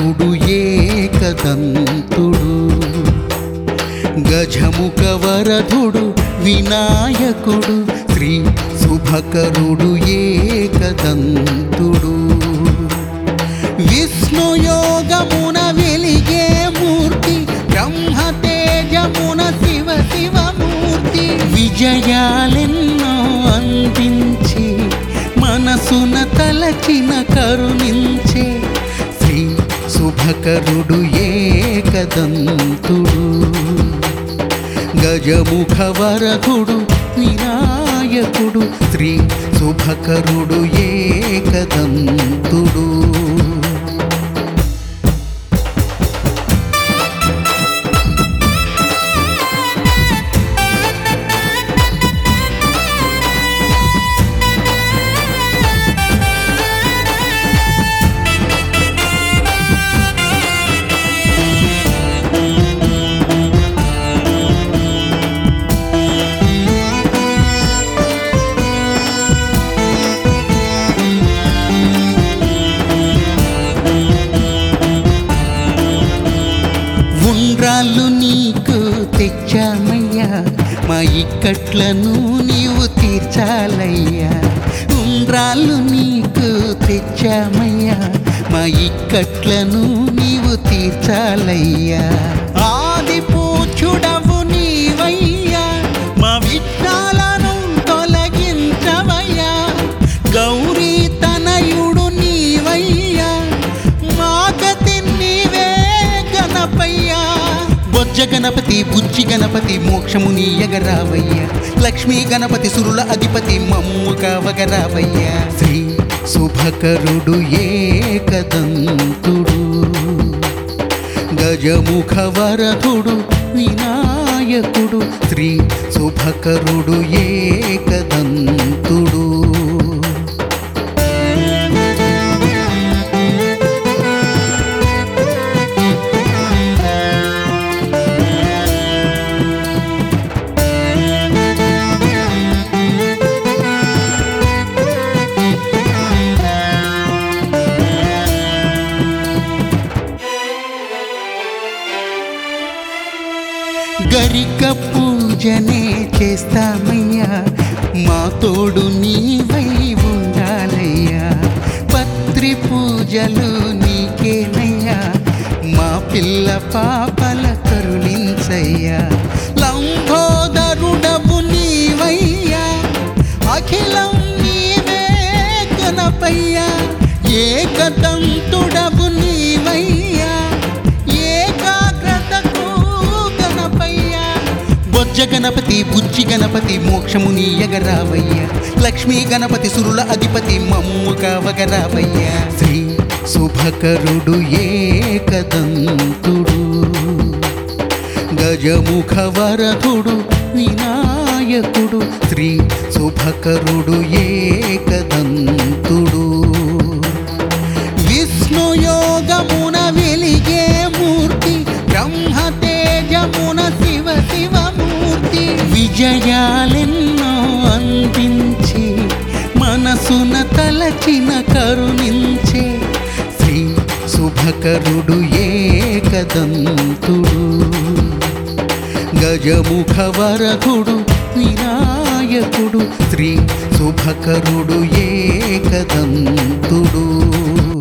శుభకరుడు ఏకదంతుడు గజముఖ వరధుడు వినాయకుడు శ్రీ శుభకరుడు ఏకదంతుడు విష్ణు యోగమున వెలిగే మూర్తి బ్రహ్మ తేజమున శివ శివమూర్తి విజయాలెన్నో అందించి మనసున తలచిన కరుణించే శ్రీ శుభకరుడు ఏకదంతుడు గజముఖ వరకుడు వినాయకుడు శ్రీ శుభకరుడు ఏకదంతుడు ఉండ్రాళ్ళు నీకు తెచ్చామయ్యా మా ఇక్కట్లను నీవు తీర్చాలయ్యా ఉండ్రాళ్ళు నీకు తెచ్చామయ్యా మా ఇక్కట్లను నీవు తీర్చాలయ్యా ఆది పూచుడవు నీవయ్యా మా విఘ్నాలను తొలగించవయ్యా గౌరీ తనయుడు నీవయ్యా మా గతి నీవే గణపయ్యా బొజ్జ గణపతి బుజ్జి గణపతి మోక్షము నీయగరావయ్యా లక్ష్మీ గణపతి సురుల అధిపతి మమ్ము కావగరావయ్యా శ్రీ శుభకరుడు ఏకదంతుడు గజముఖ వరదుడు వినాయకుడు శ్రీ శుభకరుడు ఏకదంతుడు గరిక పూజనే చేస్తామయ్యా మా తోడు నీవై ఉండాలయ్యా పత్రి పూజలు నీకేనయ్యా మా పిల్ల పాపల కరుణించయ్యా లంబోదరుడవు నీవయ్యా అఖిలం నీవే గణపయ్యా ఏకదంతుడవు నీవయ్యా ఏకాగ్రతకు గణపయ్యా బొజ్జ గణపతి బుజ్జి గణపతి మోక్షము నీయగరావయ్యా లక్ష్మీ గణపతి సురుల అధిపతి మమ్ము కావగరావయ్యా శ్రీ శుభకరుడు ఏకదంతుడు గజముఖ వరదుడు వినాయకుడు శ్రీ శుభకరుడు ఏకదంతుడు విష్ణు యోగమున వెలిగే మూర్తి బ్రహ్మ తేజమున శివ శివమూర్తి విజయాలెన్నో అందించి మనసున తలచిన కరుణించే శ్రీ శుభకరుడు ఏకదంతుడు గజముఖ వరకుడు వినాయకుడు శ్రీ శుభకరుడు ఏకదంతుడు